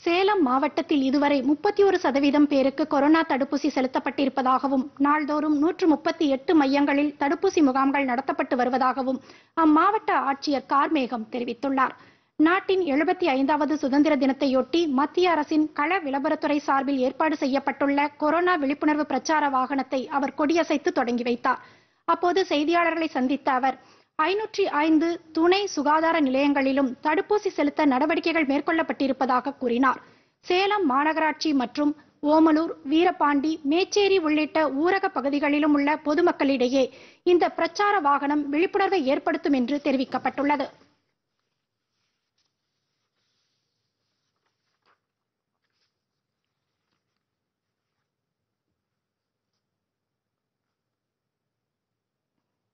சேலம் மாவட்டத்தில் இதுவரை முப்பத்தி ஒரு சதவீதம் பேருக்கு கொரோனா தடுப்பூசி செலுத்தப்பட்டிருப்பதாகவும் நாள்தோறும் நூற்று முப்பத்தி எட்டு மையங்களில் தடுப்பூசி முகாம்கள் நடத்தப்பட்டு வருவதாகவும் அம்மாவட்ட ஆட்சியர் கார்மேகம் தெரிவித்துள்ளார் நாட்டின் எழுபத்தி ஐந்தாவது சுதந்திர தினத்தையொட்டி மத்திய அரசின் கள விளம்பரத்துறை சார்பில் ஏற்பாடு செய்யப்பட்டுள்ள கொரோனா விழிப்புணர்வு பிரச்சார வாகனத்தை அவர் கொடியசைத்து தொடங்கி வைத்தார் அப்போது செய்தியாளர்களை சந்தித்த அவர் ஐநூற்றி ஐந்து துணை சுகாதார நிலையங்களிலும் தடுப்பூசி செலுத்த நடவடிக்கைகள் மேற்கொள்ளப்பட்டிருப்பதாக கூறினார் சேலம் மாநகராட்சி மற்றும் ஓமலூர் வீரபாண்டி மேச்சேரி உள்ளிட்ட ஊரக பகுதிகளிலும் உள்ள பொதுமக்களிடையே இந்த பிரச்சார வாகனம் விழிப்புணர்வை ஏற்படுத்தும் என்று தெரிவிக்கப்பட்டுள்ளது